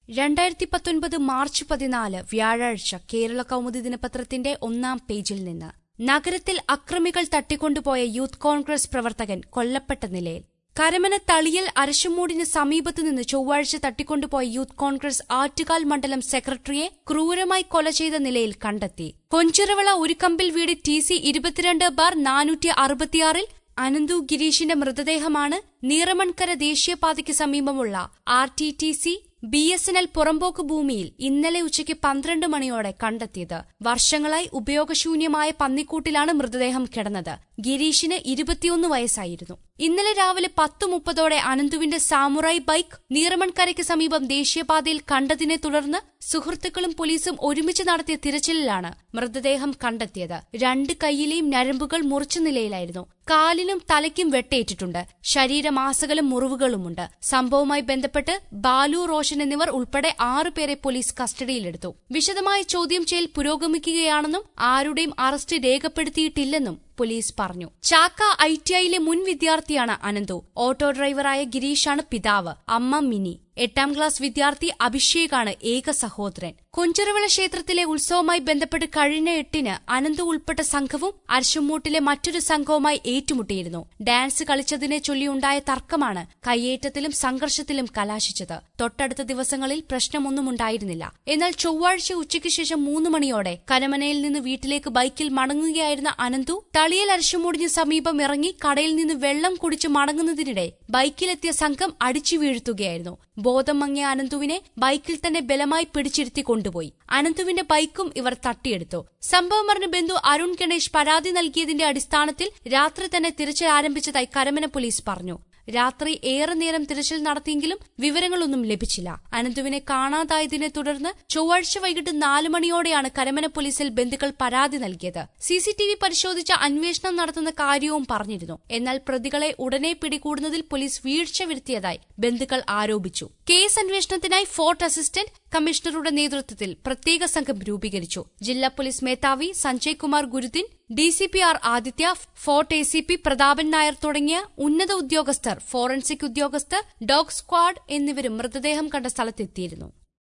രണ്ടായിരത്തി പത്തൊൻപത് മാർച്ച് പതിനാല് വ്യാഴാഴ്ച കേരള കൗമുദി ദിനപത്രത്തിന്റെ ഒന്നാം പേജിൽ നിന്ന് നഗരത്തിൽ അക്രമികൾ തട്ടിക്കൊണ്ടുപോയ യൂത്ത് കോൺഗ്രസ് പ്രവർത്തകൻ കൊല്ലപ്പെട്ട നിലയിൽ കരമന തളിയൽ അരശുമൂടിന് സമീപത്തുനിന്ന് ചൊവ്വാഴ്ച തട്ടിക്കൊണ്ടുപോയ യൂത്ത് കോൺഗ്രസ് ആറ്റുകാൽ മണ്ഡലം സെക്രട്ടറിയെ ക്രൂരമായി കൊല ചെയ്ത നിലയിൽ കണ്ടെത്തി കൊഞ്ചിറവിള ഉരുക്കമ്പിൽ വീട് ടി സി ഇരുപത്തിരണ്ട് ബാർ നാനൂറ്റി അറുപത്തിയാറിൽ അനന്തു ഗിരീഷിന്റെ മൃതദേഹമാണ് നീറമൺകര ദേശീയപാതയ്ക്ക് സമീപമുള്ള R T T C B S N L പുറമ്പോക്ക് ഭൂമിയിൽ ഇന്നലെ ഉച്ചയ്ക്ക് പന്ത്രണ്ട് മണിയോടെ കണ്ടെത്തിയത് വർഷങ്ങളായി ഉപയോഗശൂന്യമായ പന്നിക്കൂട്ടിലാണ് മൃതദേഹം കിടന്നത് ഗിരീഷിന് ഇരുപത്തിയൊന്ന് വയസ്സായിരുന്നു ഇന്നലെ രാവിലെ പത്ത് മുപ്പതോടെ അനന്തുവിന്റെ സാമുറായി ബൈക്ക് നീറമൺകരയ്ക്ക് സമീപം ദേശീയപാതയിൽ കണ്ടതിനെ തുടർന്ന് സുഹൃത്തുക്കളും പോലീസും ഒരുമിച്ച് നടത്തിയ തിരച്ചിലിലാണ് മൃതദേഹം കണ്ടെത്തിയത് രണ്ട് കൈയിലെയും ഞരമ്പുകൾ മുറിച്ച നിലയിലായിരുന്നു കാലിനും തലയ്ക്കും വെട്ടേറ്റിട്ടുണ്ട് ശരീരമാസകലും മുറിവുകളുമുണ്ട് സംഭവവുമായി ബന്ധപ്പെട്ട് ബാലു റോഷൻ എന്നിവർ ഉൾപ്പെടെ ആറുപേരെ പോലീസ് കസ്റ്റഡിയിലെടുത്തു വിശദമായ ചോദ്യം ചെയ്യൽ പുരോഗമിക്കുകയാണെന്നും ആരുടെയും അറസ്റ്റ് രേഖപ്പെടുത്തിയിട്ടില്ലെന്നും പോലീസ് പറഞ്ഞു ചാക്ക ഐ ടി ഐയിലെ മുൻ വിദ്യാർത്ഥിയാണ് അനന്തു ഓട്ടോ ഡ്രൈവറായ ഗിരീഷാണ് പിതാവ് അമ്മ മിനി എട്ടാം ക്ലാസ് വിദ്യാർത്ഥി അഭിഷേകാണ് ഏക സഹോദരൻ കൊഞ്ചിറവിള ക്ഷേത്രത്തിലെ ഉത്സവവുമായി ബന്ധപ്പെട്ട് കഴിഞ്ഞ എട്ടിന് അനന്തു ഉൾപ്പെട്ട സംഘവും അരശുമൂട്ടിലെ മറ്റൊരു സംഘവുമായി ഏറ്റുമുട്ടിയിരുന്നു ഡാൻസ് കളിച്ചതിനെ ചൊല്ലിയുണ്ടായ തർക്കമാണ് കയ്യേറ്റത്തിലും സംഘർഷത്തിലും കലാശിച്ചത് തൊട്ടടുത്ത ദിവസങ്ങളിൽ പ്രശ്നമൊന്നും ഉണ്ടായിരുന്നില്ല എന്നാൽ ചൊവ്വാഴ്ച ഉച്ചയ്ക്ക് ശേഷം മൂന്ന് മണിയോടെ കരമനയിൽ നിന്ന് വീട്ടിലേക്ക് ബൈക്കിൽ മടങ്ങുകയായിരുന്ന അനന്തു തളിയൽ അരശുമൂടിന് സമീപം ഇറങ്ങി കടയിൽ നിന്ന് വെള്ളം കുടിച്ച് മടങ്ങുന്നതിനിടെ ബൈക്കിലെത്തിയ സംഘം അടിച്ചു വീഴ്ത്തുകയായിരുന്നു ബോധം മങ്ങിയ അനന്തുവിനെ ബൈക്കിൽ തന്നെ ബലമായി പിടിച്ചിരുത്തി കൊണ്ടുപോയി അനന്തുവിന്റെ ബൈക്കും ഇവർ തട്ടിയെടുത്തു സംഭവം അറിഞ്ഞ ബന്ധു അരുൺ ഗണേഷ് പരാതി നൽകിയതിന്റെ അടിസ്ഥാനത്തിൽ രാത്രി തന്നെ തിരച്ചിൽ ആരംഭിച്ചതായി കരമന പോലീസ് പറഞ്ഞു രാത്രി ഏറെ നേരം തിരച്ചിൽ നടത്തിയെങ്കിലും വിവരങ്ങളൊന്നും ലഭിച്ചില്ല അനന്തുവിനെ കാണാതായതിനെ തുടർന്ന് ചൊവ്വാഴ്ച വൈകിട്ട് നാല് മണിയോടെയാണ് കരമന പോലീസിൽ ബന്ധുക്കൾ പരാതി നൽകിയത് സിസിടിവി പരിശോധിച്ച അന്വേഷണം നടത്തുന്ന കാര്യവും പറഞ്ഞിരുന്നു എന്നാൽ പ്രതികളെ ഉടനെ പിടികൂടുന്നതിൽ പോലീസ് വീഴ്ച വരുത്തിയതായി ബന്ധുക്കൾ ആരോപിച്ചു കേസ് അന്വേഷണത്തിനായി ഫോർട്ട് അസിസ്റ്റന്റ് കമ്മീഷണറുടെ നേതൃത്വത്തിൽ പ്രത്യേക സംഘം രൂപീകരിച്ചു ജില്ലാ പോലീസ് മേധാവി Sanjay Kumar Gurudin DCP R Aditya Fort A C P Prathapan Nair തുടങ്ങിയ ഉന്നത ഉദ്യോഗസ്ഥർ ഫോറൻസിക് ഉദ്യോഗസ്ഥർ ഡോഗ് സ്ക്വാഡ് എന്നിവരും മൃതദേഹം കണ്ട സ്ഥലത്തെത്തിയിരുന്നു